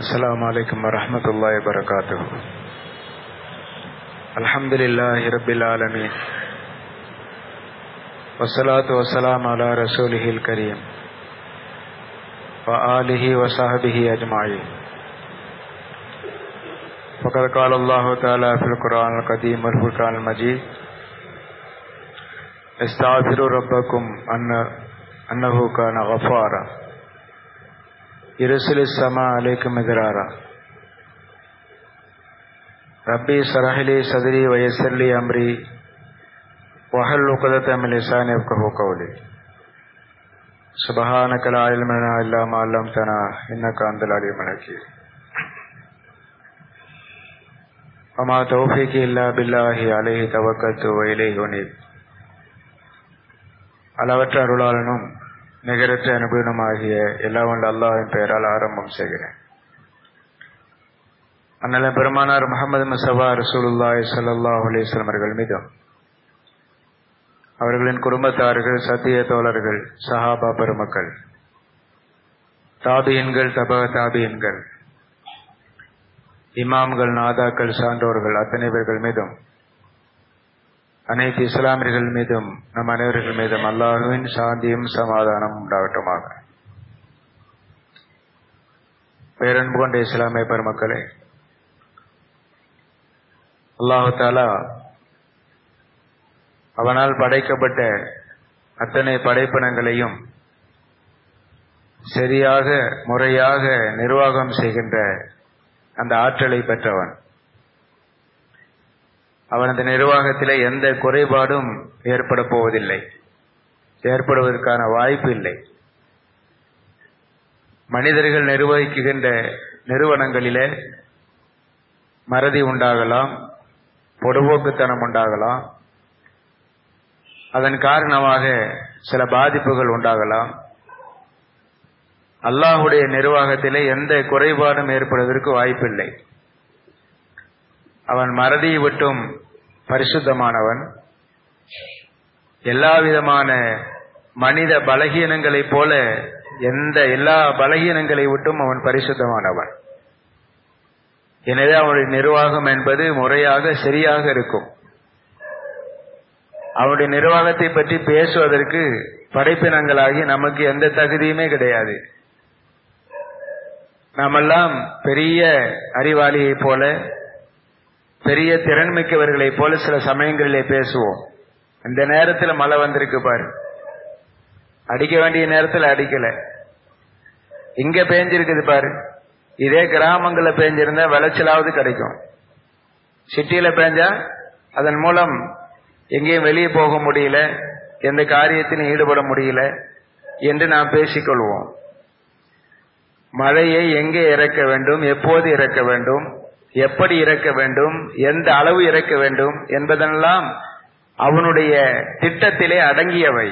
السلام عليكم ورحمة الله وبركاته الحمد لله رب العالمين والصلاة والسلام على رسوله الكريم وآله وصحبه أجمعين فقد قال الله تعالى في القرآن القديم والفرقان المجيد استغفروا ربكم أن أنه كان غفارا يرسل السماء عليكم مدرارا ربي اشرح لي صدري ويسر لي أمري وحل عقدة من لساني يفقهوا قولي سبحانك لا علم لنا إلا ما علمتنا إنك أنت العليم الحكيم وما توفيقي إلا بالله عليه توكلت وإليه أنيب அளவற்ற அருளாளனும் நிகரற்ற அனுபவமாகிய எல்லா வந்த அல்லாஹின் பெயரால் ஆரம்பம் செய்கிறேன் அண்ணல பெருமானார் முகமது முசவா ரசூலுல்லாய் சல்லாஹ் அலிஸ்லாம் அவர்கள் மீதும் அவர்களின் குடும்பத்தார்கள் சத்திய தோழர்கள் சஹாபா பெருமக்கள் தாபியன்கள் தப தாபியன்கள் இமாம்கள் நாதாக்கள் சான்றோர்கள் அத்தனை பேர்கள் மீதும் அனைத்து இஸ்லாமியர்கள் மீதும் நம் அனைவர்கள் மீதும் அல்லாஹுவின் சாந்தியும் சமாதானம் உண்டாகட்டுமாக பேரன்பு கொண்ட இஸ்லாமிய பெருமக்களே அல்லாஹு தாலா அவனால் படைக்கப்பட்ட அத்தனை படைப்பினங்களையும் சரியாக முறையாக நிர்வாகம் செய்கின்ற அந்த ஆற்றலை பெற்றவன் அவனது நிர்வாகத்திலே எந்த குறைபாடும் ஏற்பட போவதில்லை ஏற்படுவதற்கான வாய்ப்பு இல்லை மனிதர்கள் நிர்வகிக்கின்ற நிறுவனங்களிலே மறதி உண்டாகலாம் பொடுபோக்குத்தனம் உண்டாகலாம் அதன் காரணமாக சில பாதிப்புகள் உண்டாகலாம் அல்லாஹுடைய நிர்வாகத்திலே எந்த குறைபாடும் ஏற்படுவதற்கு வாய்ப்பில்லை அவன் மறதியை விட்டும் பரிசுத்தமானவன் எல்லா விதமான மனித பலகீனங்களைப் போல எந்த எல்லா பலகீனங்களை விட்டும் அவன் பரிசுத்தமானவன் எனவே அவனுடைய நிர்வாகம் என்பது முறையாக சரியாக இருக்கும் அவனுடைய நிர்வாகத்தை பற்றி பேசுவதற்கு படைப்பினங்களாகி நமக்கு எந்த தகுதியுமே கிடையாது நாமெல்லாம் பெரிய அறிவாளியை போல பெரிய திறன்மிக்கவர்களைப் போல சில சமயங்களிலே பேசுவோம் இந்த நேரத்தில் மழை வந்திருக்கு பாரு அடிக்க வேண்டிய நேரத்தில் அடிக்கல இங்க பேஞ்சிருக்குது பாரு இதே கிராமங்கள்ல பேஞ்சிருந்தா விளைச்சலாவது கிடைக்கும் சிட்டியில பேஞ்சா அதன் மூலம் எங்கேயும் வெளியே போக முடியல எந்த காரியத்திலும் ஈடுபட முடியல என்று நாம் பேசிக்கொள்வோம் மழையை எங்கே இறக்க வேண்டும் எப்போது இறக்க வேண்டும் எப்படி இறக்க வேண்டும் எந்த அளவு இறக்க வேண்டும் என்பதெல்லாம் அவனுடைய திட்டத்திலே அடங்கியவை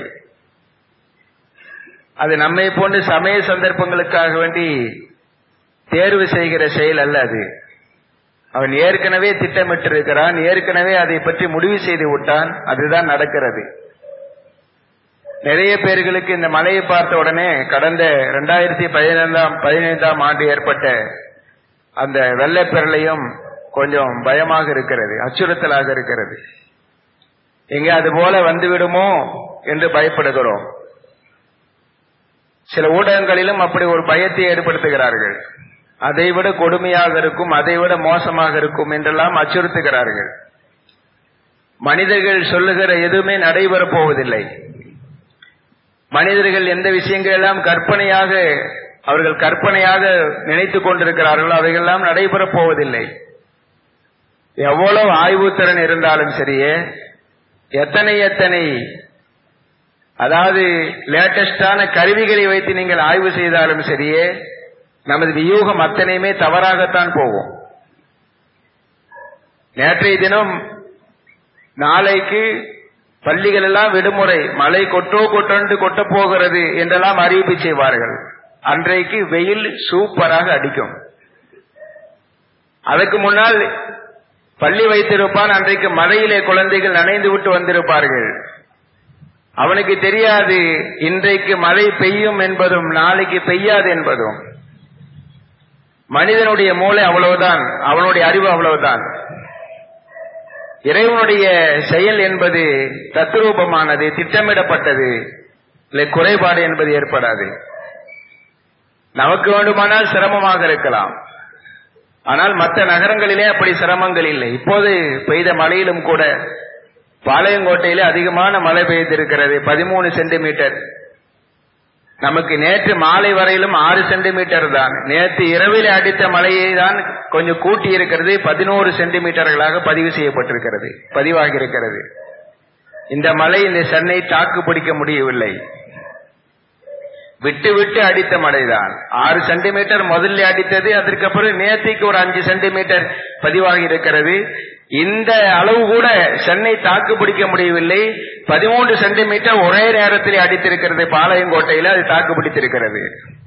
அது நம்மை போன்று சமய சந்தர்ப்பங்களுக்காக வேண்டி தேர்வு செய்கிற செயல் அல்ல அது அவன் ஏற்கனவே திட்டமிட்டிருக்கிறான் ஏற்கனவே அதை பற்றி முடிவு செய்து விட்டான் அதுதான் நடக்கிறது நிறைய பேர்களுக்கு இந்த மழையை பார்த்த உடனே கடந்த இரண்டாயிரத்தி பதினைந்தாம் பதினைந்தாம் ஆண்டு ஏற்பட்ட அந்த வெள்ளைப்பெரலையும் கொஞ்சம் பயமாக இருக்கிறது அச்சுறுத்தலாக இருக்கிறது எங்க அது போல வந்துவிடுமோ என்று பயப்படுகிறோம் சில ஊடகங்களிலும் அப்படி ஒரு பயத்தை ஏற்படுத்துகிறார்கள் அதைவிட கொடுமையாக இருக்கும் அதைவிட மோசமாக இருக்கும் என்றெல்லாம் அச்சுறுத்துகிறார்கள் மனிதர்கள் சொல்லுகிற எதுவுமே நடைபெறப் போவதில்லை மனிதர்கள் எந்த விஷயங்கள் எல்லாம் கற்பனையாக அவர்கள் கற்பனையாக நினைத்துக் கொண்டிருக்கிறார்களோ அவைகளெல்லாம் நடைபெறப் போவதில்லை எவ்வளவு ஆய்வுத்திறன் இருந்தாலும் சரியே எத்தனை எத்தனை அதாவது லேட்டஸ்டான கருவிகளை வைத்து நீங்கள் ஆய்வு செய்தாலும் சரியே நமது வியூகம் அத்தனையுமே தவறாகத்தான் போகும் நேற்றைய தினம் நாளைக்கு பள்ளிகள் எல்லாம் விடுமுறை மழை கொட்டோ கொட்டொன்று கொட்ட போகிறது என்றெல்லாம் அறிவிப்பு செய்வார்கள் அன்றைக்கு வெயில் சூப்பராக அடிக்கும் அதுக்கு முன்னால் பள்ளி வைத்திருப்பான் அன்றைக்கு மழையிலே குழந்தைகள் நனைந்து விட்டு வந்திருப்பார்கள் அவனுக்கு தெரியாது இன்றைக்கு மழை பெய்யும் என்பதும் நாளைக்கு பெய்யாது என்பதும் மனிதனுடைய மூளை அவ்வளவுதான் அவனுடைய அறிவு அவ்வளவுதான் இறைவனுடைய செயல் என்பது தத்ரூபமானது திட்டமிடப்பட்டது இல்லை குறைபாடு என்பது ஏற்படாது நமக்கு வேண்டுமானால் சிரமமாக இருக்கலாம் ஆனால் மற்ற நகரங்களிலே அப்படி சிரமங்கள் இல்லை இப்போது பெய்த மழையிலும் கூட பாளையங்கோட்டையிலே அதிகமான மழை பெய்திருக்கிறது பதிமூணு சென்டிமீட்டர் நமக்கு நேற்று மாலை வரையிலும் ஆறு சென்டிமீட்டர் தான் நேற்று இரவில் அடித்த மழையை தான் கொஞ்சம் கூட்டி இருக்கிறது பதினோரு சென்டிமீட்டர்களாக பதிவு செய்யப்பட்டிருக்கிறது பதிவாகி இருக்கிறது இந்த மழை இந்த சென்னை தாக்கு பிடிக்க முடியவில்லை விட்டு விட்டு அடித்த மழைதான் ஆறு சென்டிமீட்டர் முதல்ல அடித்தது அதற்கு அப்புறம் நேத்திக்கு ஒரு அஞ்சு சென்டிமீட்டர் பதிவாகி இருக்கிறது இந்த அளவு கூட சென்னை தாக்கு பிடிக்க முடியவில்லை பதிமூன்று சென்டிமீட்டர் ஒரே நேரத்தில் அடித்திருக்கிறது பாளையங்கோட்டையில் அது தாக்கு பிடித்திருக்கிறது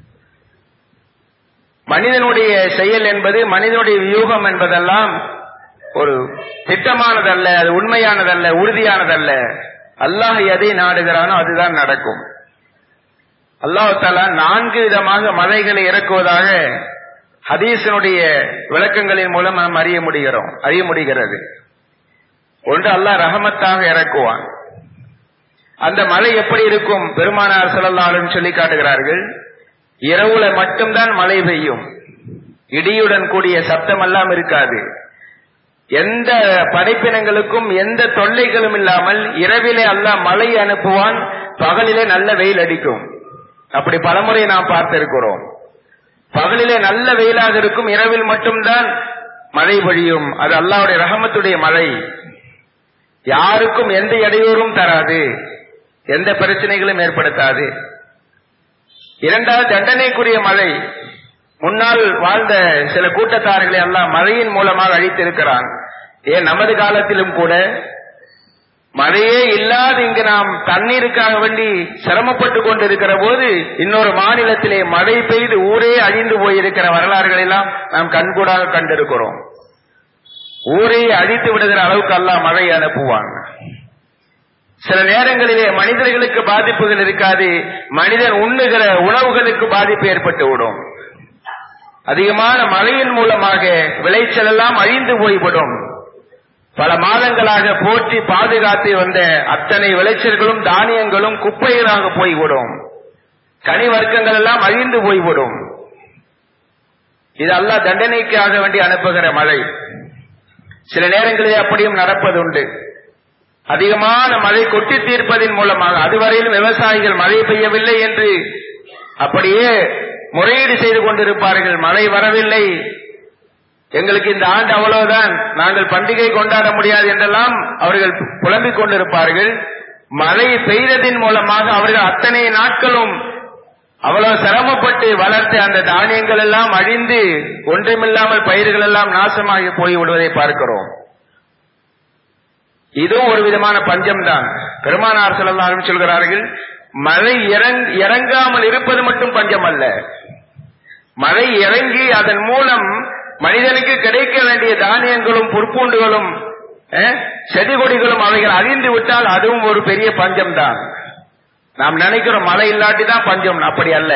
மனிதனுடைய செயல் என்பது மனிதனுடைய வியூகம் என்பதெல்லாம் ஒரு திட்டமானதல்ல அது உண்மையானதல்ல உறுதியானதல்ல அல்லாஹ் எதை நாடுகிறானோ அதுதான் நடக்கும் அல்லாஹாலா நான்கு விதமாக மலைகளை இறக்குவதாக ஹதீசனுடைய விளக்கங்களின் மூலம் நாம் அறிய முடிகிறோம் அறிய முடிகிறது ஒன்று அல்லாஹ் ரஹமத்தாக இறக்குவான் அந்த மழை எப்படி இருக்கும் பெருமானார் செல்லல்லாலும் சொல்லி காட்டுகிறார்கள் இரவுல மட்டும்தான் மழை பெய்யும் இடியுடன் கூடிய சப்தம் எல்லாம் இருக்காது எந்த படைப்பினங்களுக்கும் எந்த தொல்லைகளும் இல்லாமல் இரவிலே அல்லாஹ் மழை அனுப்புவான் பகலிலே நல்ல வெயில் அடிக்கும் அப்படி பலமுறை நாம் பார்த்திருக்கிறோம் பகலிலே நல்ல வெயிலாக இருக்கும் இரவில் மட்டும்தான் மழை பொழியும் அது அல்லாவுடைய ரஹமத்துடைய மழை யாருக்கும் எந்த இடையூறும் தராது எந்த பிரச்சனைகளும் ஏற்படுத்தாது இரண்டாவது தண்டனைக்குரிய மழை முன்னால் வாழ்ந்த சில கூட்டத்தார்களை எல்லாம் மழையின் மூலமாக அழித்திருக்கிறான் ஏன் நமது காலத்திலும் கூட மழையே இல்லாது இங்கு நாம் தண்ணீருக்காக வேண்டி சிரமப்பட்டு கொண்டிருக்கிற போது இன்னொரு மாநிலத்திலே மழை பெய்து ஊரே அழிந்து போயிருக்கிற வரலாறுகள் எல்லாம் நாம் கண்கூடாக கண்டிருக்கிறோம் ஊரை அழித்து விடுகிற அளவுக்கு எல்லாம் மழை அனுப்புவான் சில நேரங்களிலே மனிதர்களுக்கு பாதிப்புகள் இருக்காது மனிதன் உண்ணுகிற உணவுகளுக்கு பாதிப்பு ஏற்பட்டு விடும் அதிகமான மழையின் மூலமாக விளைச்சல் எல்லாம் அழிந்து போய்விடும் பல மாதங்களாக போற்றி பாதுகாத்து வந்த அத்தனை விளைச்சல்களும் தானியங்களும் குப்பைகளாக போய்விடும் கனி வர்க்கங்கள் எல்லாம் அழிந்து போய்விடும் இது அல்லாஹ் தண்டனைக்காக வேண்டி அனுப்புகிற மழை சில நேரங்களில் அப்படியும் நடப்பதுண்டு அதிகமான மழை கொட்டி தீர்ப்பதன் மூலமாக அதுவரையிலும் விவசாயிகள் மழை பெய்யவில்லை என்று அப்படியே முறையீடு செய்து கொண்டிருப்பார்கள் மழை வரவில்லை எங்களுக்கு இந்த ஆண்டு அவ்வளவுதான் நாங்கள் பண்டிகை கொண்டாட முடியாது என்றெல்லாம் அவர்கள் புலம்பிக் கொண்டிருப்பார்கள் மழை பெய்ததின் மூலமாக அவர்கள் அத்தனை நாட்களும் அவ்வளவு சிரமப்பட்டு வளர்த்த அந்த தானியங்கள் எல்லாம் அழிந்து ஒன்றுமில்லாமல் பயிர்கள் எல்லாம் நாசமாகி போய் விடுவதை பார்க்கிறோம் இதுவும் ஒரு விதமான பஞ்சம் தான் பெருமானார் செல்லலாம் சொல்கிறார்கள் மழை இறங்காமல் இருப்பது மட்டும் பஞ்சம் அல்ல மழை இறங்கி அதன் மூலம் மனிதனுக்கு கிடைக்க வேண்டிய தானியங்களும் புற்பூண்டுகளும் செடி கொடிகளும் அவைகள் அழிந்து விட்டால் அதுவும் ஒரு பெரிய பஞ்சம் தான் நாம் நினைக்கிறோம் மழை இல்லாட்டி தான் பஞ்சம் அப்படி அல்ல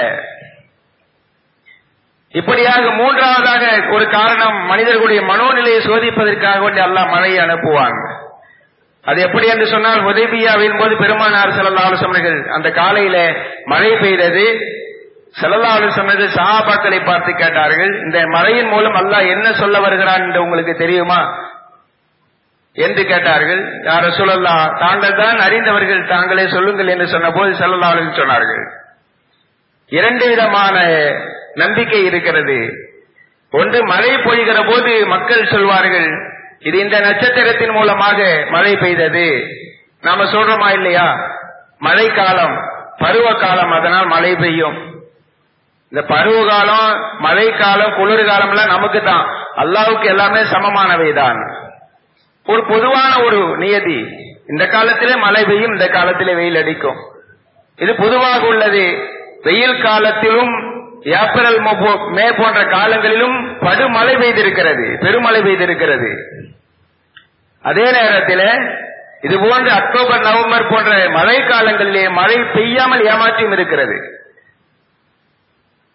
இப்படியாக மூன்றாவதாக ஒரு காரணம் மனிதர்களுடைய மனோநிலையை சோதிப்பதற்காக வேண்டி அல்லாஹ் மழையை அனுப்புவான் அது எப்படி என்று சொன்னால் உதவியாவின் போது பெருமானார் செல்லல்லா ஆலோசனைகள் அந்த காலையில மழை பெய்தது செல்லல்லா ஆலோசனை சஹாபாக்களை பார்த்து கேட்டார்கள் இந்த மழையின் மூலம் அல்லாஹ் என்ன சொல்ல வருகிறான் என்று உங்களுக்கு தெரியுமா என்று கேட்டார்கள் யார சொல்லல்லா தாங்கள் தான் அறிந்தவர்கள் தாங்களே சொல்லுங்கள் என்று சொன்ன போது செல்லல்லா சொன்னார்கள் இரண்டு விதமான நம்பிக்கை இருக்கிறது ஒன்று மழை பொழிகிற போது மக்கள் சொல்வார்கள் இது இந்த நட்சத்திரத்தின் மூலமாக மழை பெய்தது நாம சொல்றோமா இல்லையா மழை காலம் பருவ காலம் அதனால் மழை பெய்யும் இந்த பருவ காலம் மழை காலம் குளிர் காலம் எல்லாம் நமக்கு தான் அல்லாவுக்கு எல்லாமே சமமானவை தான் ஒரு பொதுவான ஒரு நியதி இந்த காலத்திலே மழை பெய்யும் இந்த காலத்திலே வெயில் அடிக்கும் இது பொதுவாக உள்ளது வெயில் காலத்திலும் ஏப்ரல் மே போன்ற காலங்களிலும் படுமழை பெய்திருக்கிறது பெருமழை பெய்திருக்கிறது அதே நேரத்தில் இது போன்ற அக்டோபர் நவம்பர் போன்ற மழை காலங்களிலே மழை பெய்யாமல் ஏமாற்றியும் இருக்கிறது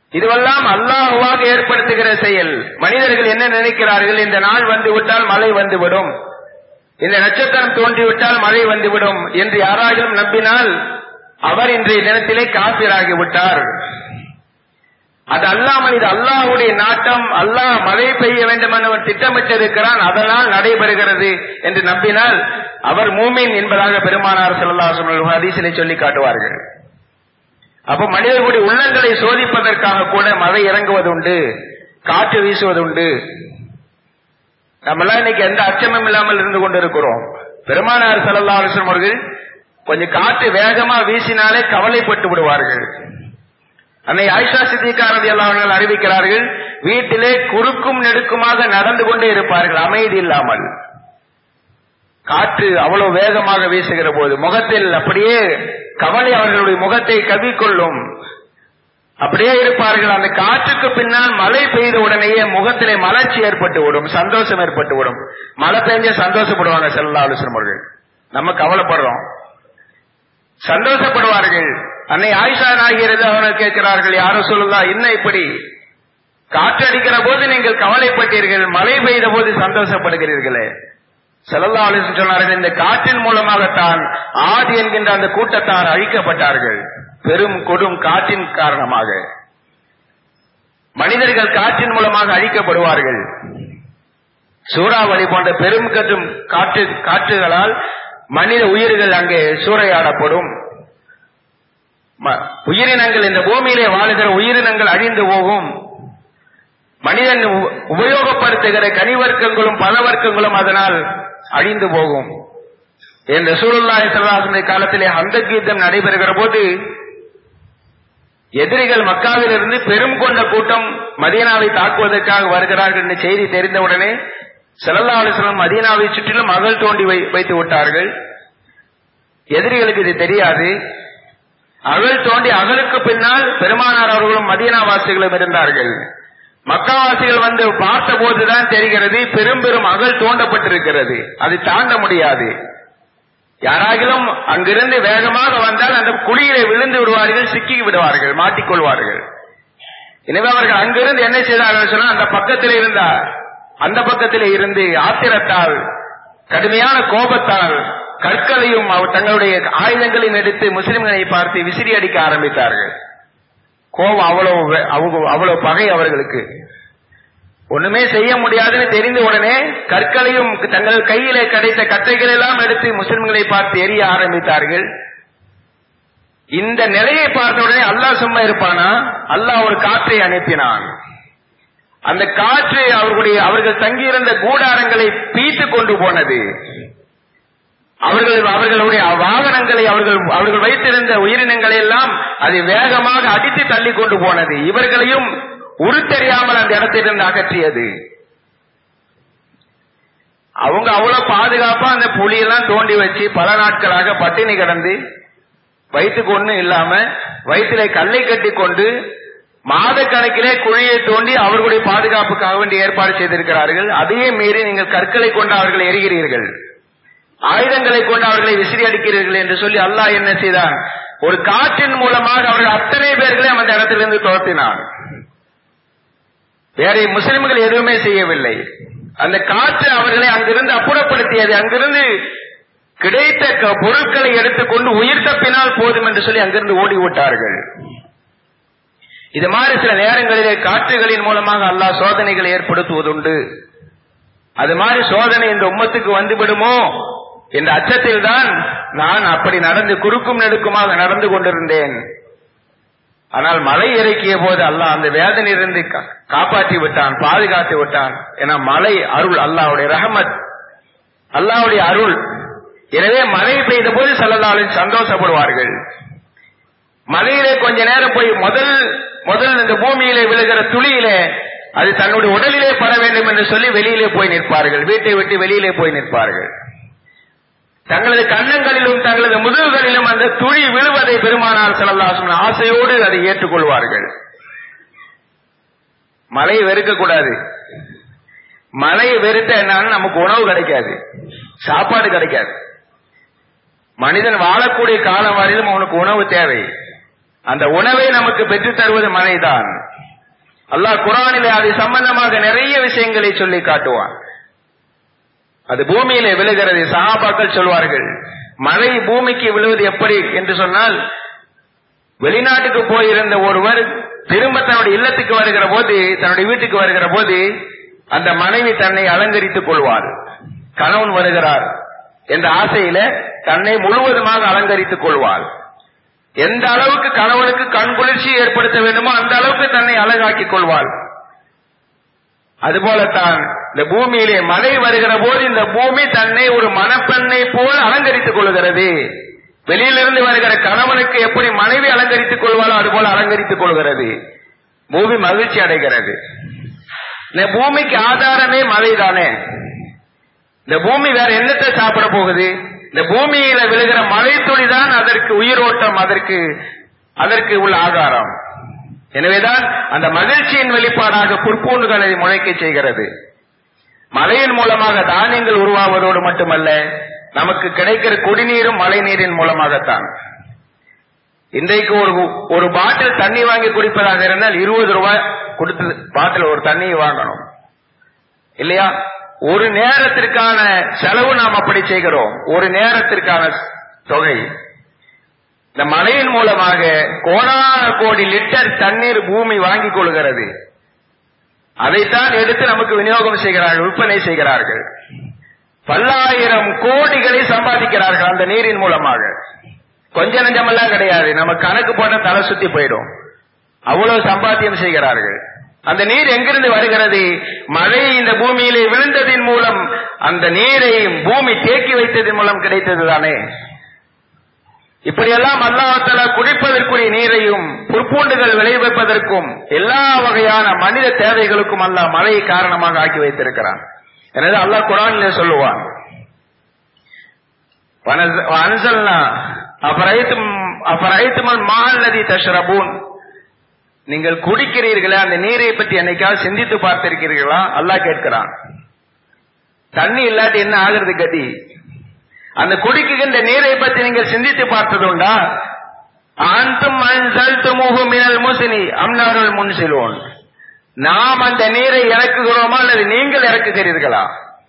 இதுவெல்லாம் அல்லாஹுவாக ஏற்படுத்துகிற செயல் மனிதர்கள் என்ன நினைக்கிறார்கள் இந்த நாள் வந்து விட்டால் மழை வந்துவிடும் இந்த நட்சத்திரம் தோன்றிவிட்டால் மழை வந்துவிடும் என்று யாராலும் நம்பினால் அவர் இன்றைய தினத்திலே காப்பீராகி விட்டார் அது அல்லாமல் இது அல்லாஹுடைய நாட்டம் அல்லாஹ் மழை பெய்ய வேண்டும் என அவன் திட்டமிட்டிருக்கிறான் அதனால் நடைபெறுகிறது என்று நம்பினால் அவர் மூமின் என்பதாக பெருமானார் செல்லல்லா ஹதீசிலே சொல்லி காட்டுவார்கள் அப்ப மனிதர்களுடைய உள்ளங்களை சோதிப்பதற்காக கூட மழை இறங்குவதுண்டு காற்று வீசுவதுண்டு நம்மெல்லாம் இன்னைக்கு எந்த அச்சமும் இல்லாமல் இருந்து கொண்டிருக்கிறோம் பெருமானார் செல்லல்லா அலுவலம் அவர்கள் கொஞ்சம் காற்று வேகமா வீசினாலே கவலைப்பட்டு விடுவார்கள் அன்னை ஆயிஷா சித்திகாரதி எல்லாம் அறிவிக்கிறார்கள் வீட்டிலே குறுக்கும் நெடுக்குமாக நடந்து கொண்டே இருப்பார்கள் அமைதி இல்லாமல் காற்று அவ்வளவு வேகமாக வீசுகிற போது முகத்தில் அப்படியே கவலை அவர்களுடைய முகத்தை கவிக்கொள்ளும் அப்படியே இருப்பார்கள் அந்த காற்றுக்கு பின்னால் மழை பெய்த உடனேயே முகத்திலே மலர்ச்சி ஏற்பட்டு விடும் சந்தோஷம் ஏற்பட்டு விடும் மழை பெஞ்ச சந்தோஷப்படுவாங்க செல்லா ஆலோசனை அவர்கள் நம்ம கவலைப்படுறோம் சந்தோஷப்படுவார்கள் அன்னை ஆயிஷா நாகிறது அவர்கள் கேட்கிறார்கள் யாரும் சொல்லலாம் என்ன இப்படி காற்றடிக்கிற போது நீங்கள் கவலைப்பட்டீர்கள் மழை பெய்த போது சந்தோஷப்படுகிறீர்களே செல்லல்லா ஆலோசனை சொன்னார்கள் இந்த காற்றின் மூலமாகத்தான் ஆதி என்கின்ற அந்த கூட்டத்தார் அழிக்கப்பட்டார்கள் பெரும் கொடும் காற்றின் காரணமாக மனிதர்கள் காற்றின் மூலமாக அழிக்கப்படுவார்கள் சூறாவளி போன்ற பெரும் கற்றும் காற்று காற்றுகளால் மனித உயிர்கள் அங்கே சூறையாடப்படும் உயிரினங்கள் இந்த பூமியிலே வாழுகிற உயிரினங்கள் அழிந்து போகும் மனிதன் உபயோகப்படுத்துகிற கனிவர்க்கங்களும் பலவர்க்கங்களும் அதனால் அழிந்து போகும் என்ற சூழல்லாய் செல்வாசனுடைய காலத்திலே அந்த கீதம் நடைபெறுகிற போது எதிரிகள் மக்காவிலிருந்து பெரும் கொண்ட கூட்டம் மதீனாவை தாக்குவதற்காக வருகிறார்கள் என்ற செய்தி தெரிந்தவுடனே செல்லல்லா அலிஸ்லாம் மதீனாவை சுற்றிலும் அகல் தோண்டி வைத்து விட்டார்கள் எதிரிகளுக்கு இது தெரியாது அகல் தோண்டி அகலுக்கு பின்னால் பெருமானார் அவர்களும் மதீனாவாசிகளும் இருந்தார்கள் மக்காவாசிகள் வந்து பார்த்த போதுதான் தெரிகிறது பெரும் பெரும் அகல் தோண்டப்பட்டிருக்கிறது அது தாண்ட முடியாது யாராகிலும் அங்கிருந்து வேகமாக வந்தால் அந்த குழியிலே விழுந்து விடுவார்கள் சிக்கி விடுவார்கள் மாட்டிக்கொள்வார்கள் எனவே அவர்கள் அங்கிருந்து என்ன செய்தார்கள் சொன்னா அந்த பக்கத்தில் இருந்த அந்த பக்கத்திலே இருந்து ஆத்திரத்தால் கடுமையான கோபத்தால் கற்களையும் தங்களுடைய ஆயுதங்களையும் எடுத்து முஸ்லிம்களை பார்த்து விசிறி அடிக்க ஆரம்பித்தார்கள் கோபம் அவ்வளவு அவ்வளவு பகை அவர்களுக்கு ஒண்ணுமே செய்ய முடியாதுன்னு தெரிந்த உடனே கற்களையும் தங்கள் கையிலே கிடைத்த கட்டைகள் எல்லாம் எடுத்து முஸ்லிம்களை பார்த்து எரிய ஆரம்பித்தார்கள் இந்த நிலையை பார்த்த உடனே அல்லாஹ் சும்மா இருப்பானா அல்லாஹ் ஒரு காற்றை அனுப்பினான் அந்த காற்று அவர்களுடைய அவர்கள் தங்கியிருந்த கூடாரங்களை பீத்து கொண்டு போனது அவர்கள் அவர்களுடைய வாகனங்களை அவர்கள் அவர்கள் வைத்திருந்த உயிரினங்களை எல்லாம் அது வேகமாக அடித்து தள்ளி கொண்டு போனது இவர்களையும் உருத்தெரியாமல் அந்த இடத்திலிருந்து அகற்றியது அவங்க அவ்வளவு பாதுகாப்பா அந்த புலியெல்லாம் தோண்டி வச்சு பல நாட்களாக பட்டினி கிடந்து வயிற்றுக்கு ஒண்ணும் இல்லாம வயிற்றிலே கல்லை கட்டி கொண்டு மாத கணக்கிலே குழியை தோண்டி அவர்களுடைய பாதுகாப்புக்காக வேண்டி ஏற்பாடு செய்திருக்கிறார்கள் அதையே மீறி நீங்கள் கற்களை கொண்டு அவர்களை எரிகிறீர்கள் ஆயுதங்களை கொண்டு அவர்களை விசிறி அடிக்கிறீர்கள் என்று சொல்லி அல்லாஹ் என்ன செய்தான் ஒரு காற்றின் மூலமாக அவர்கள் அத்தனை பேர்களையும் அந்த இடத்திலிருந்து துரத்தினான் வேற முஸ்லிம்கள் எதுவுமே செய்யவில்லை அந்த காற்று அவர்களை அங்கிருந்து அப்புறப்படுத்தியது அங்கிருந்து கிடைத்த பொருட்களை எடுத்துக்கொண்டு உயிர் தப்பினால் போதும் என்று சொல்லி அங்கிருந்து ஓடி விட்டார்கள் இது மாதிரி சில நேரங்களிலே காற்றுகளின் மூலமாக அல்லாஹ் சோதனைகளை ஏற்படுத்துவதுண்டு அது மாதிரி சோதனை இந்த உம்மத்துக்கு வந்துவிடுமோ என்ற அச்சத்தில் தான் நான் அப்படி நடந்து குறுக்கும் நெடுக்குமாக நடந்து கொண்டிருந்தேன் ஆனால் மழை இறக்கிய போது அல்லாஹ் அந்த வேதனையிலிருந்து காப்பாற்றி விட்டான் பாதுகாத்து விட்டான் என மழை அருள் அல்லாவுடைய ரஹமத் அல்லாவுடைய அருள் எனவே மழை பெய்த போது செல்லலாளில் சந்தோஷப்படுவார்கள் மழையிலே கொஞ்ச நேரம் போய் முதல் முதல் இந்த பூமியிலே விழுகிற துளியிலே அது தன்னுடைய உடலிலே பட வேண்டும் என்று சொல்லி வெளியிலே போய் நிற்பார்கள் வீட்டை விட்டு வெளியிலே போய் நிற்பார்கள் தங்களது கண்ணங்களிலும் தங்களது முதுகுகளிலும் அந்த துளி விழுவதை பெருமானார் செல்லல்லாசன் ஆசையோடு அதை ஏற்றுக்கொள்வார்கள் மழையை வெறுக்க கூடாது மழையை வெறுத்த என்னன்னு நமக்கு உணவு கிடைக்காது சாப்பாடு கிடைக்காது மனிதன் வாழக்கூடிய காலம் வரையிலும் அவனுக்கு உணவு தேவை அந்த உணவை நமக்கு பெற்றுத் தருவது மழைதான் அல்லாஹ் குரானிலே அது சம்பந்தமாக நிறைய விஷயங்களை சொல்லி காட்டுவான் அது பூமியிலே விழுகிறது சஹாபாக்கள் சொல்வார்கள் மழை பூமிக்கு விழுவது எப்படி என்று சொன்னால் வெளிநாட்டுக்கு போயிருந்த ஒருவர் திரும்ப தன்னுடைய இல்லத்துக்கு வருகிற போது தன்னுடைய வீட்டுக்கு வருகிற போது அந்த மனைவி தன்னை அலங்கரித்துக் கொள்வார் கணவன் வருகிறார் என்ற ஆசையில தன்னை முழுவதுமாக அலங்கரித்துக் கொள்வாள் எந்த அளவுக்கு கணவனுக்கு கண் குளிர்ச்சி ஏற்படுத்த வேண்டுமோ அந்த அளவுக்கு தன்னை அழகாக்கிக் கொள்வாள் அதுபோலத்தான் இந்த பூமியிலே மழை வருகிற போது இந்த பூமி தன்னை ஒரு மணப்பெண்ணை போல் அலங்கரித்துக் கொள்கிறது வெளியிலிருந்து வருகிற கணவனுக்கு எப்படி மனைவி அலங்கரித்துக் கொள்வாளோ அதுபோல அலங்கரித்துக் கொள்கிறது பூமி மகிழ்ச்சி அடைகிறது இந்த பூமிக்கு ஆதாரமே மழைதானே இந்த பூமி வேற என்னத்தை சாப்பிட போகுது இந்த பூமியில விழுகிற மழை துளிதான் அதற்கு உயிரோட்டம் அதற்கு அதற்கு உள்ள ஆகாரம் எனவேதான் அந்த மகிழ்ச்சியின் வெளிப்பாடாக புற்பூண்டுகளை முளைக்க செய்கிறது மழையின் மூலமாக தானியங்கள் உருவாவதோடு மட்டுமல்ல நமக்கு கிடைக்கிற குடிநீரும் மழை நீரின் மூலமாகத்தான் இன்றைக்கு ஒரு ஒரு பாட்டில் தண்ணி வாங்கி குடிப்பதாக இருந்தால் இருபது ரூபாய் கொடுத்து பாட்டில் ஒரு தண்ணியை வாங்கணும் இல்லையா ஒரு நேரத்திற்கான செலவு நாம் அப்படி செய்கிறோம் ஒரு நேரத்திற்கான தொகை இந்த மழையின் மூலமாக கோடான கோடி லிட்டர் தண்ணீர் பூமி வாங்கிக் கொள்கிறது அதைத்தான் எடுத்து நமக்கு விநியோகம் செய்கிறார்கள் விற்பனை செய்கிறார்கள் பல்லாயிரம் கோடிகளை சம்பாதிக்கிறார்கள் அந்த நீரின் மூலமாக கொஞ்ச நஞ்சமெல்லாம் கிடையாது நம்ம கணக்கு போட்ட தலை சுத்தி போயிடும் அவ்வளவு சம்பாத்தியம் செய்கிறார்கள் அந்த நீர் எங்கிருந்து வருகிறது மழை இந்த பூமியிலே விழுந்ததின் மூலம் அந்த நீரை பூமி தேக்கி வைத்ததன் மூலம் கிடைத்தது தானே இப்படியெல்லாம் அல்லாஹால குடிப்பதற்குரிய நீரையும் புற்பூண்டுகள் விளைவிப்பதற்கும் எல்லா வகையான மனித தேவைகளுக்கும் அல்லாஹ் மழையை காரணமாக ஆக்கி வைத்திருக்கிறான் எனவே அல்லாஹ் குரானிலே சொல்லுவான் அன்சல்னா அபரைத்தும் அபரைத்துமல் மால்லதி தஷ்ரபூன் நீங்கள் குடிக்கிறீர்களே அந்த நீரை பற்றி என்னைக்காவது சிந்தித்து பார்த்திருக்கிறீர்களா அல்லாஹ் கேட்கிறான் தண்ணி இல்லாட்டி என்ன ஆகிறது கதி அந்த குடிக்குகின்ற நீரை பற்றி நீங்கள் சிந்தித்து பார்த்ததுண்டா அந்தும் அன்சல்துமுஹு மினல் முஸ்னி அம்னாருல் முன்சிலோன் நாம் அந்த நீரை இறக்குகிறோமா அல்லது நீங்கள் இறக்குகிறீர்களா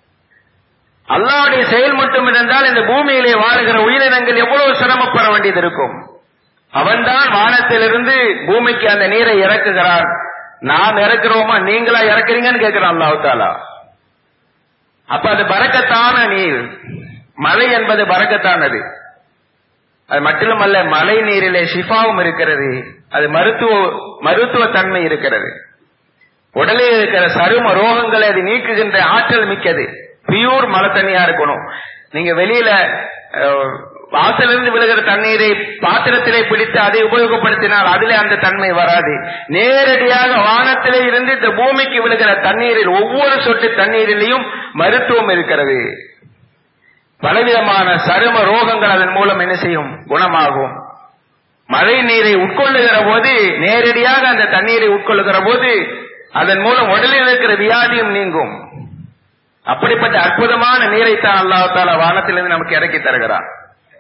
அல்லாவுடைய செயல் மட்டும் இருந்தால் இந்த பூமியிலே வாழுகிற உயிரினங்கள் எவ்வளவு சிரமப்பட வேண்டியது இருக்கும் அவன்தான் வானத்திலிருந்து பூமிக்கு அந்த நீரை இறக்குகிறான் நாம் இறக்குறோமா நீங்களா இறக்குறீங்கன்னு கேட்கிறான் அல்லாஹு தாலா அப்ப அது பறக்கத்தான நீர் மழை என்பது பறக்கத்தானது அது மட்டுமல்ல மழை நீரிலே சிஃபாவும் இருக்கிறது அது மருத்துவ மருத்துவ தன்மை இருக்கிறது உடலில் இருக்கிற சரும ரோகங்களை அது நீக்குகின்ற ஆற்றல் மிக்கது பியூர் மழை தண்ணியா இருக்கணும் நீங்க வெளியில வாசலிருந்து விழுகிற தண்ணீரை பாத்திரத்திலே பிடித்து அதை உபயோகப்படுத்தினால் அதிலே அந்த தன்மை வராது நேரடியாக வானத்திலே இருந்து இந்த பூமிக்கு விழுகிற தண்ணீரில் ஒவ்வொரு சொட்டு தண்ணீரிலையும் மருத்துவம் இருக்கிறது பலவிதமான சரும ரோகங்கள் அதன் மூலம் என்ன செய்யும் குணமாகும் மழை நீரை உட்கொள்ளுகிற போது நேரடியாக அந்த தண்ணீரை உட்கொள்ளுகிற போது அதன் மூலம் உடலில் இருக்கிற வியாதியும் நீங்கும் அப்படிப்பட்ட அற்புதமான நீரைத்தான் அல்லாஹால வானத்திலிருந்து நமக்கு இறக்கி தருகிறான்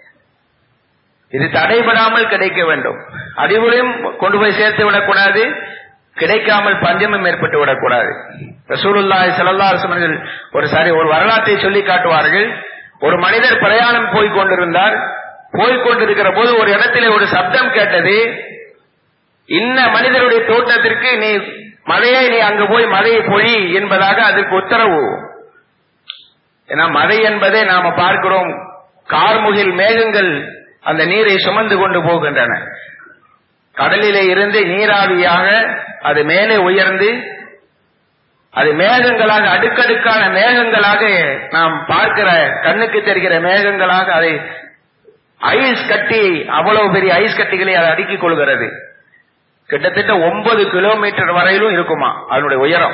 இது தடைபடாமல் கிடைக்க வேண்டும் அறிவுரையும் கொண்டு போய் சேர்த்து விடக்கூடாது கிடைக்காமல் பஞ்சமும் ஏற்பட்டு விடக்கூடாது ரசூலுல்லாஹி ஸல்லல்லாஹு அலைஹி வஸல்லம் ஒரு சரி ஒரு வரலாற்றை சொல்லி காட்டுவார்கள் ஒரு மனிதர் பிரயாணம் போய் கொண்டிருந்தார் போய் கொண்டிருக்கிற போது ஒரு இடத்திலே ஒரு சப்தம் கேட்டது இன்ன மனிதருடைய தோட்டத்திற்கு நீ மழையை நீ அங்கு போய் மழையை பொழி என்பதாக அதற்கு உத்தரவு ஏன்னா மழை என்பதை நாம பார்க்கிறோம் கார்முகில் மேகங்கள் அந்த நீரை சுமந்து கொண்டு போகின்றன கடலிலே இருந்து நீராவியாக அது மேலே உயர்ந்து அது மேகங்களாக அடுக்கடுக்கான மேகங்களாக நாம் பார்க்கிற கண்ணுக்கு தெரிகிற மேகங்களாக அதை ஐஸ் கட்டி அவ்வளவு பெரிய ஐஸ் கட்டிகளை அதை அடுக்கிக் கொள்கிறது கிட்டத்தட்ட ஒன்பது கிலோமீட்டர் வரையிலும் இருக்குமா அதனுடைய உயரம்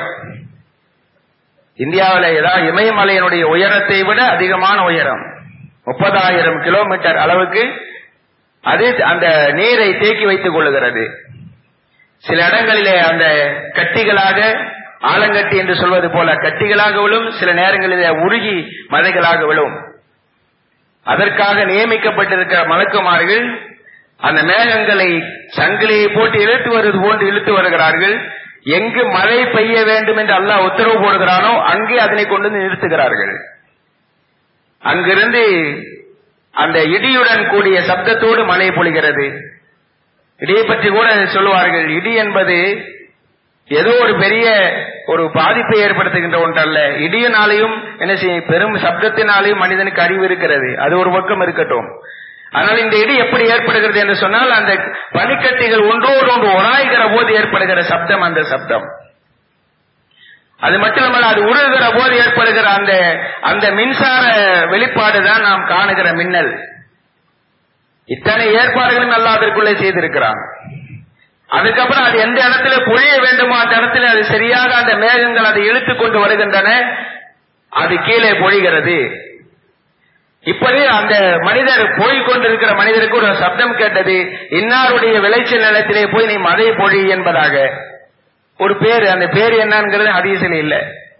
இந்தியாவில் ஏதாவது இமயமலையினுடைய உயரத்தை விட அதிகமான உயரம் முப்பதாயிரம் கிலோமீட்டர் அளவுக்கு அது அந்த நீரை தேக்கி வைத்துக் கொள்ளுகிறது சில இடங்களிலே அந்த கட்டிகளாக ஆலங்கட்டி என்று சொல்வது போல கட்டிகளாக விழும் சில நேரங்களிலே உருகி மழைகளாக விழும் அதற்காக நியமிக்கப்பட்டிருக்கிற மலக்குமார்கள் அந்த மேகங்களை சங்கிலியை போட்டு இழுத்து வருவது போன்று இழுத்து வருகிறார்கள் எங்கு மழை பெய்ய வேண்டும் என்று அல்லாஹ் உத்தரவு போடுகிறானோ அங்கே அதனை கொண்டு வந்து நிறுத்துகிறார்கள் அங்கிருந்து அந்த இடியுடன் கூடிய சப்தத்தோடு மழை பொழிகிறது இடியை பற்றி கூட சொல்லுவார்கள் இடி என்பது ஏதோ ஒரு பெரிய ஒரு பாதிப்பை ஏற்படுத்துகின்ற ஒன்றல்ல இடியினாலையும் என்ன செய்யும் பெரும் சப்தத்தினாலையும் மனிதனுக்கு அறிவு இருக்கிறது அது ஒரு பக்கம் இருக்கட்டும் ஆனால் இந்த இடி எப்படி ஏற்படுகிறது என்று சொன்னால் அந்த பனிக்கட்டிகள் ஒன்றோடு ஒன்று உராய்கிற போது ஏற்படுகிற சப்தம் அந்த சப்தம் அது மட்டுமல்ல அது உருகுகிற போது ஏற்படுகிற அந்த அந்த மின்சார வெளிப்பாடு தான் நாம் காணுகிற மின்னல் இத்தனை ஏற்பாடுகளும் அல்லா அதற்குள்ளே செய்திருக்கிறான் அதுக்கப்புறம் அது எந்த இடத்துல பொழிய வேண்டுமோ அந்த இடத்துல அது சரியாக அந்த மேகங்கள் அதை இழுத்து கொண்டு வருகின்றன அது கீழே பொழிகிறது இப்படி அந்த மனிதர் போய் கொண்டிருக்கிற மனிதருக்கு ஒரு சப்தம் கேட்டது இன்னாருடைய விளைச்சல் நிலத்திலே போய் நீ மழை பொழி என்பதாக ஒரு பேரு அந்த பேரு என்னங்கிறது ஹதீசில் இல்லை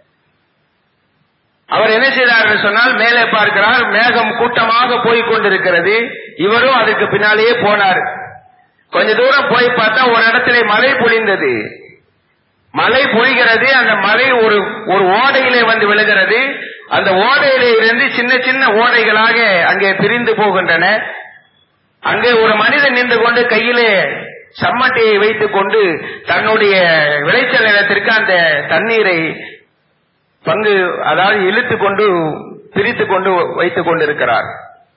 அவர் என்ன செய்தார் சொன்னால் மேலே பார்க்கிறார் மேகம் கூட்டமாக போய் கொண்டிருக்கிறது இவரும் அதுக்கு பின்னாலேயே போனார் கொஞ்ச தூரம் போய் பார்த்தா ஒரு இடத்துல மழை பொழிந்தது மழை பொழிகிறது அந்த மழை ஒரு ஒரு ஓடையிலே வந்து விழுகிறது அந்த ஓடையிலே இருந்து சின்ன சின்ன ஓடைகளாக அங்கே பிரிந்து போகின்றன அங்கே ஒரு மனிதன் நின்று கொண்டு கையிலே சம்மட்டியை வைத்துக் கொண்டு தன்னுடைய விளைச்சல் நிலத்திற்கு அந்த தண்ணீரை பங்கு அதாவது இழுத்து கொண்டு பிரித்து கொண்டு வைத்துக் கொண்டிருக்கிறார்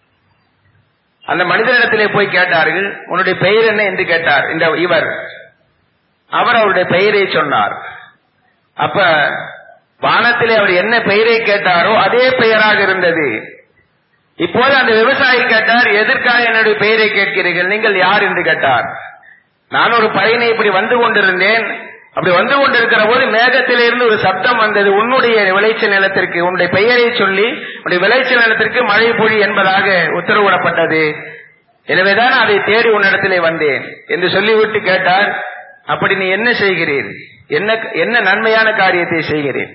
அந்த மனிதனிடத்திலே போய் கேட்டார்கள் உன்னுடைய பெயர் என்ன என்று கேட்டார் இந்த இவர் அவர் அவருடைய பெயரை சொன்னார் அப்ப வானத்திலே அவர் என்ன பெயரை கேட்டாரோ அதே பெயராக இருந்தது இப்போது அந்த விவசாயி கேட்டார் எதற்காக என்னுடைய பெயரை கேட்கிறீர்கள் நீங்கள் யார் என்று கேட்டார் நான் ஒரு பயனை இப்படி வந்து கொண்டிருந்தேன் அப்படி வந்து கொண்டிருக்கிற போது மேகத்திலிருந்து ஒரு சப்தம் வந்தது உன்னுடைய விளைச்சல் நிலத்திற்கு உன்னுடைய பெயரை சொல்லி உன்னுடைய விளைச்சல் நிலத்திற்கு மழை பொழி என்பதாக உத்தரவிடப்பட்டது எனவேதான் அதை தேடி உன்னிடத்திலே வந்தேன் என்று சொல்லிவிட்டு கேட்டார் அப்படி நீ என்ன செய்கிறீர் என்ன என்ன நன்மையான காரியத்தை செய்கிறேன்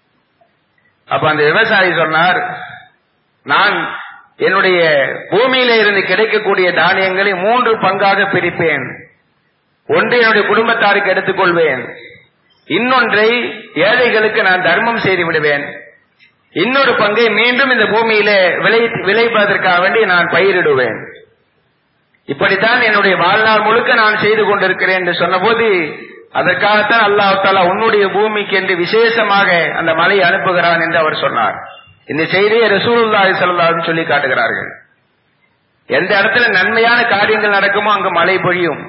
அப்ப அந்த விவசாயி சொன்னார் நான் என்னுடைய பூமியில இருந்து கிடைக்கக்கூடிய தானியங்களை மூன்று பங்காக பிரிப்பேன் ஒன்றை என்னுடைய குடும்பத்தாருக்கு எடுத்துக்கொள்வேன் இன்னொன்றை ஏழைகளுக்கு நான் தர்மம் செய்து விடுவேன் இன்னொரு பங்கை மீண்டும் இந்த பூமியில விளை விளைப்பதற்காக வேண்டி நான் பயிரிடுவேன் இப்படித்தான் என்னுடைய வாழ்நாள் முழுக்க நான் செய்து கொண்டிருக்கிறேன் என்று சொன்னபோது அதற்காகத்தான் அல்லாஹ் தாலா உன்னுடைய பூமிக்கு என்று விசேஷமாக அந்த மலையை அனுப்புகிறான் என்று அவர் சொன்னார் இந்த செய்தியை ரசூலுல்லாஹி ஸல்லல்லாஹு சொல்லி காட்டுகிறார்கள் எந்த இடத்துல நன்மையான காரியங்கள் நடக்குமோ அங்கு மழை பொழியும்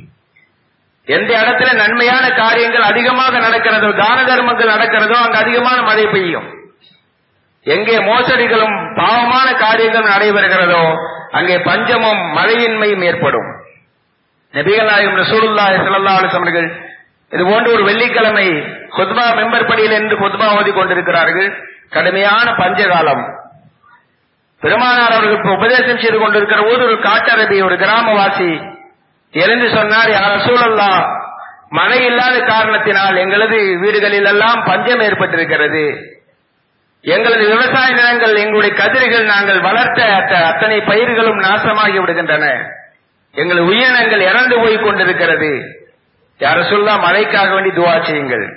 எந்த இடத்துல நன்மையான காரியங்கள் அதிகமாக நடக்கிறதோ தான தர்மங்கள் நடக்கிறதோ அங்கு அதிகமான மழை பெய்யும் எங்கே மோசடிகளும் பாவமான காரியங்களும் நடைபெறுகிறதோ அங்கே பஞ்சமும் மழையின்மையும் ஏற்படும் நபிகள் நாயகம் ரசூலுல்லாஹி ஸல்லல்லாஹு அலைஹி அவர்கள் இது போன்ற ஒரு வெள்ளிக்கிழமை குத்பா மெம்பர் படியில் என்று குத்பா ஓதி கொண்டிருக்கிறார்கள் கடுமையான பஞ்சகாலம் பெருமானார் அவர்களுக்கு உபதேசம் செய்து கொண்டிருக்கிற போது ஒரு காட்டரபி ஒரு கிராமவாசி எழுந்து சொன்னார் யார் சூழல்லா மழை இல்லாத காரணத்தினால் எங்களது வீடுகளில் எல்லாம் பஞ்சம் ஏற்பட்டிருக்கிறது எங்களது விவசாய நிலங்கள் எங்களுடைய கதிர்கள் நாங்கள் வளர்த்த அத்த- அத்தனை பயிர்களும் நாசமாகி விடுகின்றன எங்கள் உயிரினங்கள் இறந்து போய் கொண்டிருக்கிறது யார சொல்லா மழைக்காக வேண்டி துவா செய்யுங்கள்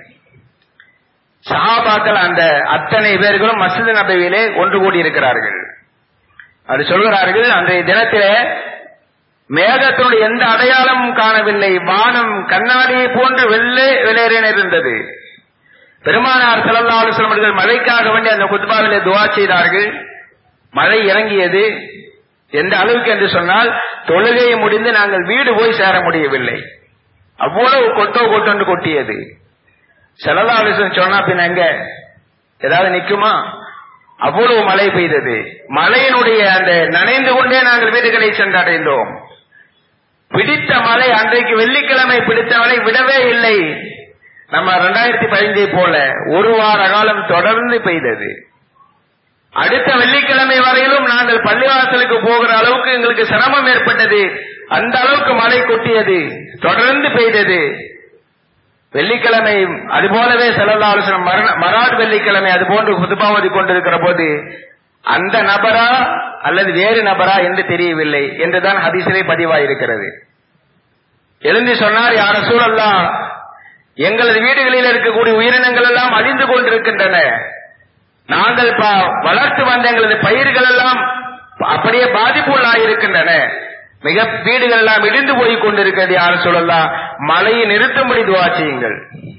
சஹாபாக்கள் அந்த அத்தனை பேர்களும் மஸ்ஜித் நபவியிலே ஒன்று கூடி இருக்கிறார்கள் அது சொல்கிறார்கள் அன்றைய தினத்திலே மேகத்தினுடைய எந்த அடையாளமும் காணவில்லை வானம் கண்ணாடியை போன்று வெள்ளை வெளியேறின இருந்தது பெருமானார் ஸல்லல்லாஹு அலைஹி வஸல்லம் அவர்கள் மழைக்காக வேண்டி அந்த குத்பாவிலே துவா செய்தார்கள் மழை இறங்கியது எந்த அளவுக்கு என்று சொன்னால் தொழுகையை முடிந்து நாங்கள் வீடு போய் சேர முடியவில்லை அவ்வளவு கொட்டோ கொட்டோன்னு கொட்டியது ஸல்லல்லாஹு அலைஹி வஸல்லம் சொன்னா பின்ன எங்க ஏதாவது நிக்குமா அவ்வளவு மழை பெய்தது மழையினுடைய அந்த நனைந்து கொண்டே நாங்கள் வீடுகளை சென்றடைந்தோம் பிடித்த மழை அன்றைக்கு வெள்ளிக்கிழமை பிடித்த மழை விடவே இல்லை நம்ம ரெண்டாயிரத்தி பதினைஞ்சை போல ஒரு வார காலம் தொடர்ந்து பெய்தது அடுத்த வெள்ளிக்கிழமை வரையிலும் நாங்கள் பள்ளிவாசலுக்கு போகிற அளவுக்கு எங்களுக்கு சிரமம் ஏற்பட்டது அந்த அளவுக்கு மழை கொட்டியது தொடர்ந்து பெய்தது வெள்ளிக்கிழமை அது போலவே செல்லல்லா ஆலோசனை மரண மராட் வெள்ளிக்கிழமை அது போன்று குதுபாவதி கொண்டிருக்கிற போது அந்த நபரா அல்லது வேறு நபரா என்று தெரியவில்லை என்றுதான் ஹதீஸிலே பதிவாயிருக்கிறது எழுந்து சொன்னார் யார சூழல்லா எங்களது வீடுகளில் இருக்கக்கூடிய உயிரினங்கள் எல்லாம் அழிந்து கொண்டிருக்கின்றன நாங்கள் வளர்த்து வந்த எங்களது பயிர்கள் எல்லாம் அப்படியே பாதிப்புள்ளாயிருக்கின்றன மிக வீடுகள் எல்லாம் இடிந்து போய் கொண்டிருக்கிறது யார் சொல்லலாம் மழையை நிறுத்தும்படி துவா செய்யுங்கள்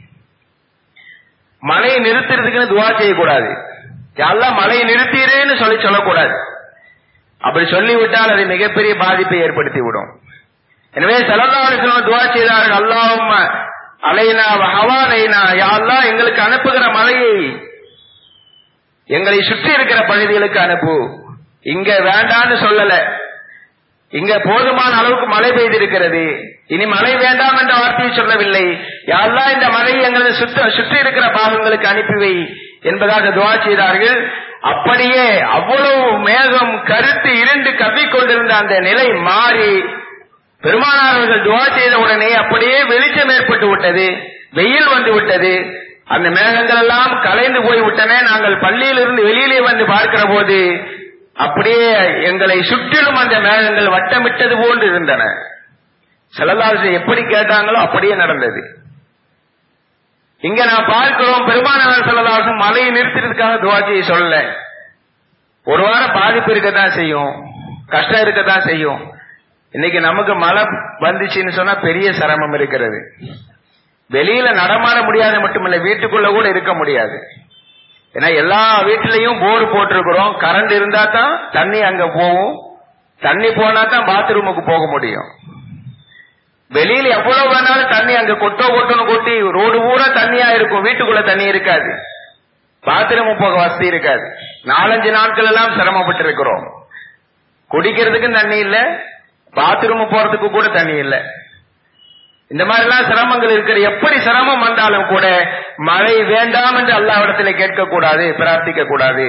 மழையை நிறுத்துறதுக்குன்னு துவா செய்யக்கூடாது எல்லாம் மழையை நிறுத்தீரேன்னு சொல்லி சொல்லக்கூடாது அப்படி சொல்லிவிட்டால் அது மிகப்பெரிய பாதிப்பை ஏற்படுத்தி விடும் எனவே செலவாளர்கள் துவா செய்தார்கள் அல்லாவும் அலைனா ஹவாலைனா யாரெல்லாம் எங்களுக்கு அனுப்புகிற மழையை எங்களை சுற்றி இருக்கிற பகுதிகளுக்கு அனுப்பு இங்க வேண்டான்னு சொல்லல இங்க போதுமான அளவுக்கு மழை பெய்திருக்கிறது இனி மழை வேண்டாம் என்ற வார்த்தையை சொல்லவில்லை யாரெல்லாம் இந்த மழையை எங்களது சுத்த சுற்றி இருக்கிற பாகங்களுக்கு அனுப்பி வை என்பதாக துவா செய்தார்கள் அப்படியே அவ்வளவு மேகம் கருத்து இருண்டு கவ்விக்கொண்டிருந்த அந்த நிலை மாறி பெருமானார்கள் துவா செய்த உடனே அப்படியே வெளிச்சம் ஏற்பட்டு விட்டது வெயில் வந்து விட்டது அந்த மேகங்கள் எல்லாம் கலைந்து போய் விட்டன நாங்கள் பள்ளியிலிருந்து வெளியிலே வந்து பார்க்கிற போது அப்படியே எங்களை சுற்றிலும் அந்த மேகங்கள் வட்டமிட்டது போன்று இருந்தன செலலாசை எப்படி கேட்டாங்களோ அப்படியே நடந்தது இங்க நான் பார்க்கிறோம் பெருமானவர் செல்லதாசம் மழையை நிறுத்துறதுக்காக துவாச்சியை சொல்லல ஒரு வாரம் பாதிப்பு இருக்கத்தான் செய்யும் கஷ்டம் இருக்கத்தான் செய்யும் இன்னைக்கு நமக்கு மழை வந்துச்சுன்னு சொன்னா பெரிய சிரமம் இருக்கிறது வெளியில நடமாட முடியாது மட்டுமில்ல வீட்டுக்குள்ள கூட இருக்க முடியாது ஏன்னா எல்லா வீட்டிலையும் போர் போட்டிருக்கிறோம் கரண்ட் இருந்தா தான் தண்ணி அங்க போகும் தண்ணி போனா தான் பாத்ரூமுக்கு போக முடியும் வெளியில எவ்வளவு வேணாலும் தண்ணி அங்க கொட்டோ கொட்டோன்னு கொட்டி ரோடு பூரா தண்ணியா இருக்கும் வீட்டுக்குள்ள தண்ணி இருக்காது பாத்ரூம் போக வசதி இருக்காது நாலஞ்சு நாட்கள் எல்லாம் சிரமப்பட்டு இருக்கிறோம் குடிக்கிறதுக்கும் தண்ணி இல்ல பாத்ரூம் போறதுக்கு கூட தண்ணி இல்ல இந்த மாதிரி எல்லாம் சிரமங்கள் இருக்கிற எப்படி சிரமம் வந்தாலும் கூட மழை வேண்டாம் என்று அல்லாவிடத்திலே கேட்கக்கூடாது பிரார்த்திக்க கூடாது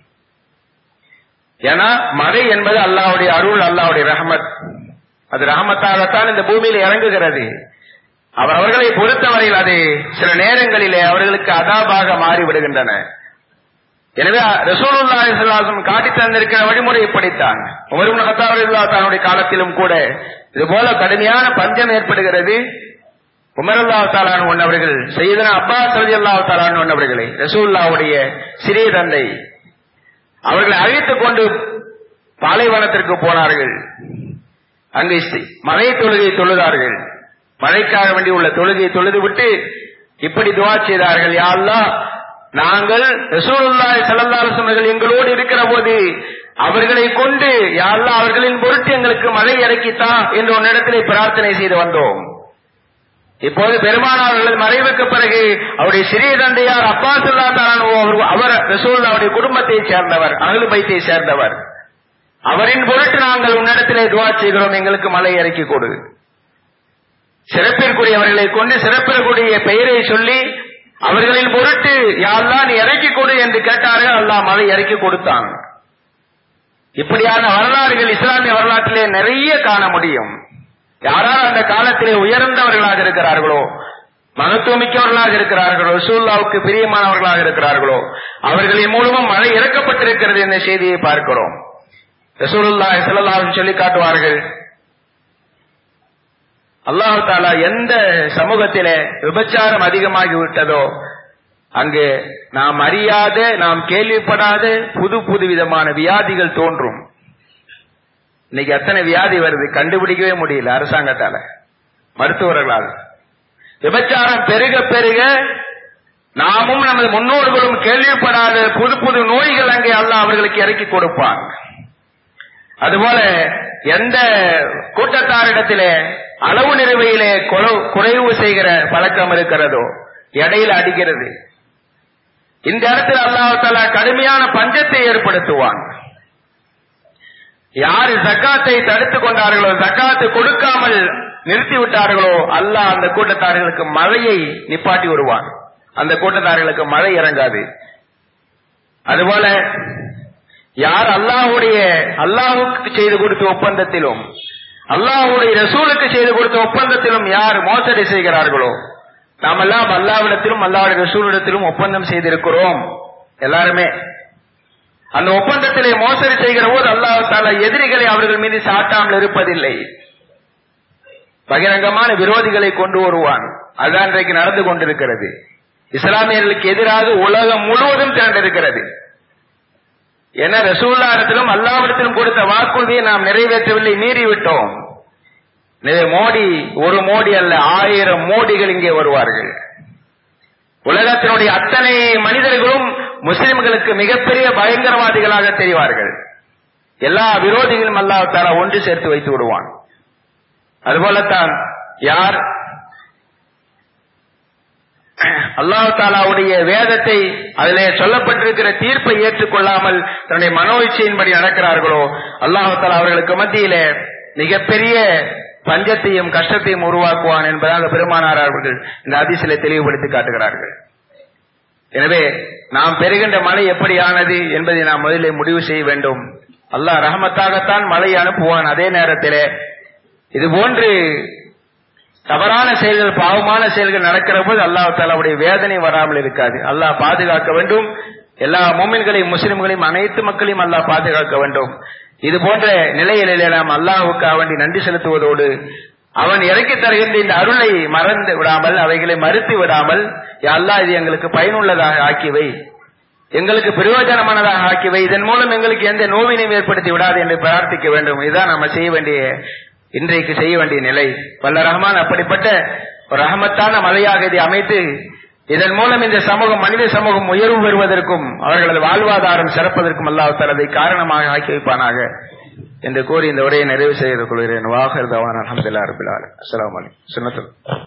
ஏன்னா மழை என்பது அல்லாவுடைய அருள் அல்லாவுடைய ரஹமத் அது ரஹமத்தாகத்தான் இந்த பூமியில் இறங்குகிறது அவர் அவர்களை பொறுத்தவரையில் அது சில நேரங்களிலே அவர்களுக்கு அதாபாக மாறிவிடுகின்றன எனவே ரசூலுல்லாஹிஸ்லாசம் காட்டி தந்திருக்கிற வழிமுறை இப்படித்தான் உமரும் தன்னுடைய காலத்திலும் கூட இது போல கடுமையான பஞ்சம் ஏற்படுகிறது உமரல்லா தாலான் ஒன்னவர்கள் செய்தன அப்பாஸ் ரதி அல்லா தாலான் ஒன்னவர்களை ரசூல்லாவுடைய சிறிய தந்தை அவர்களை அழைத்துக் கொண்டு பாலைவனத்திற்கு போனார்கள் அங்கு மழை தொழுகை தொழுதார்கள் மழைக்காக வேண்டி உள்ள தொழுகையை தொழுது விட்டு இப்படி துவா செய்தார்கள் யாழ்லா நாங்கள் ரசூலுல்லாய் சல்லல்லாசனர்கள் எங்களோடு இருக்கிற போது அவர்களை கொண்டு யாழ்லா அவர்களின் பொருட்டு எங்களுக்கு மழை இறக்கித்தா என்று உன்னிடத்திலே பிரார்த்தனை செய்து வந்தோம் இப்போது பெருமானார்கள் மறைவுக்கு பிறகு அவருடைய சிறிய தந்தையார் அப்பா சொல்லா அவர் ரசூல்லாவுடைய குடும்பத்தை சேர்ந்தவர் அகலு பைத்தை சேர்ந்தவர் அவரின் பொருட்டு நாங்கள் உன்னிடத்திலே துவா செய்கிறோம் எங்களுக்கு மழை இறக்கி கொடு சிறப்பிற்குரியவர்களை கொண்டு சிறப்பிற்குரிய பெயரை சொல்லி அவர்களின் பொருட்டு யாரெல்லாம் நீ இறக்கி கொடு என்று கேட்டார்கள் அல்லாஹ் மழை இறக்கி கொடுத்தான் இப்படியான வரலாறுகள் இஸ்லாமிய வரலாற்றிலே நிறைய காண முடியும் யாரால் அந்த காலத்திலே உயர்ந்தவர்களாக இருக்கிறார்களோ மகத்துவமிக்கவர்களாக இருக்கிறார்களோ ரசூல்லாவுக்கு பிரியமானவர்களாக இருக்கிறார்களோ அவர்களின் மூலமும் மழை இறக்கப்பட்டிருக்கிறது என்ற செய்தியை பார்க்கிறோம் ரசூலுல்லா செல்லல்லாஹு சொல்லி காட்டுவார்கள் அல்லாஹு தாலா எந்த சமூகத்திலே விபச்சாரம் அதிகமாகி விட்டதோ அங்கு நாம் அறியாத நாம் கேள்விப்படாத புது புது விதமான வியாதிகள் தோன்றும் இன்னைக்கு எத்தனை வியாதி வருது கண்டுபிடிக்கவே முடியல அரசாங்கத்தால மருத்துவர்களால் விபச்சாரம் பெருக பெருக நாமும் நமது முன்னோர்களும் கேள்விப்படாத புது புது நோய்கள் அங்கே அல்லாஹ் அவர்களுக்கு இறக்கி கொடுப்பான் அதுபோல எந்த கூட்டத்தாரிடத்திலே அளவு நிறுவையிலே குறைவு செய்கிற பழக்கம் இருக்கிறதோ இடையில அடிக்கிறது இந்த இடத்தில் அல்லாஹால கடுமையான பஞ்சத்தை ஏற்படுத்துவான் யாரு ஜக்காத்தை தடுத்துக் கொண்டார்களோ ஜக்காத்து கொடுக்காமல் நிறுத்தி விட்டார்களோ அல்லாஹ் அந்த கூட்டத்தார்களுக்கு மழையை நிப்பாட்டி வருவான் அந்த கூட்டத்தார்களுக்கு மழை இறங்காது அதுபோல யார் அல்லாஹுடைய அல்லாஹுக்கு செய்து கொடுத்த ஒப்பந்தத்திலும் அல்லாஹுடைய ரசூலுக்கு செய்து கொடுத்த ஒப்பந்தத்திலும் யார் மோசடி செய்கிறார்களோ நாம் எல்லாம் அல்லாவிடத்திலும் அல்லாவுடைய ரசூலிடத்திலும் ஒப்பந்தம் செய்திருக்கிறோம் எல்லாருமே அந்த ஒப்பந்தத்திலே மோசடி செய்கிற போது அல்லாஹ் தாலா எதிரிகளை அவர்கள் மீது சாட்டாமல் இருப்பதில்லை பகிரங்கமான விரோதிகளை கொண்டு வருவான் அதுதான் இன்றைக்கு நடந்து கொண்டிருக்கிறது இஸ்லாமியர்களுக்கு எதிராக உலகம் முழுவதும் திரண்டிருக்கிறது என ரசூல்லாரத்திலும் அல்லாவிடத்திலும் கொடுத்த வாக்குறுதியை நாம் நிறைவேற்றவில்லை மீறிவிட்டோம் எனவே மோடி ஒரு மோடி அல்ல ஆயிரம் மோடிகள் இங்கே வருவார்கள் உலகத்தினுடைய அத்தனை மனிதர்களும் முஸ்லிம்களுக்கு மிகப்பெரிய பயங்கரவாதிகளாக தெரிவார்கள் எல்லா விரோதிகளும் அல்லாஹ் தாலா ஒன்று சேர்த்து வைத்து விடுவான் அதுபோலத்தான் யார் அல்லாஹ் தாலாவுடைய வேதத்தை அதிலே சொல்லப்பட்டிருக்கிற தீர்ப்பை ஏற்றுக்கொள்ளாமல் தன்னுடைய மனோ இச்சையின்படி நடக்கிறார்களோ அல்லாஹ் தாலா அவர்களுக்கு மத்தியிலே மிகப்பெரிய பஞ்சத்தையும் கஷ்டத்தையும் உருவாக்குவான் என்பதாக பெருமானார் அவர்கள் இந்த அதிசலை தெளிவுபடுத்தி காட்டுகிறார்கள் எனவே நாம் பெறுகின்ற மழை எப்படியானது என்பதை நாம் முதலில் முடிவு செய்ய வேண்டும் அல்லாஹ் ரஹமத்தாகத்தான் மழை அனுப்புவான் அதே நேரத்திலே இது போன்று தவறான செயல்கள் பாவமான செயல்கள் நடக்கிற போது அல்லாஹ் தாலாவுடைய வேதனை வராமல் இருக்காது அல்லாஹ் பாதுகாக்க வேண்டும் எல்லா மோமின்களையும் முஸ்லிம்களையும் அனைத்து மக்களையும் அல்லாஹ் பாதுகாக்க வேண்டும் இது போன்ற நிலைகளிலே நாம் அல்லாஹுக்காக வேண்டி நன்றி செலுத்துவதோடு அவன் இறக்கி தருகின்ற இந்த அருளை மறந்து விடாமல் அவைகளை மறுத்து விடாமல் அல்லாஹ் இது எங்களுக்கு பயனுள்ளதாக ஆக்கிவை எங்களுக்கு பிரயோஜனமானதாக ஆக்கிவை இதன் மூலம் எங்களுக்கு எந்த நோவினையும் ஏற்படுத்தி விடாது என்று பிரார்த்திக்க வேண்டும் இதுதான் நம்ம செய்ய வேண்டிய இன்றைக்கு செய்ய வேண்டிய நிலை வல்ல ரஹ்மான் அப்படிப்பட்ட ஒரு ரஹமத்தான மலையாக இதை அமைத்து இதன் மூலம் இந்த சமூகம் மனித சமூகம் உயர்வு பெறுவதற்கும் அவர்களது வாழ்வாதாரம் சிறப்பதற்கும் அல்லாஹ் தலதை காரணமாக ஆக்கி வைப்பானாக என்று கூறி இந்த உரையை நிறைவு செய்து கொள்கிறேன் வாகர் தவான் அஹமதுல்லா ரபில் அஸ்லாம் வலைக்கம் சுன்னத்துல்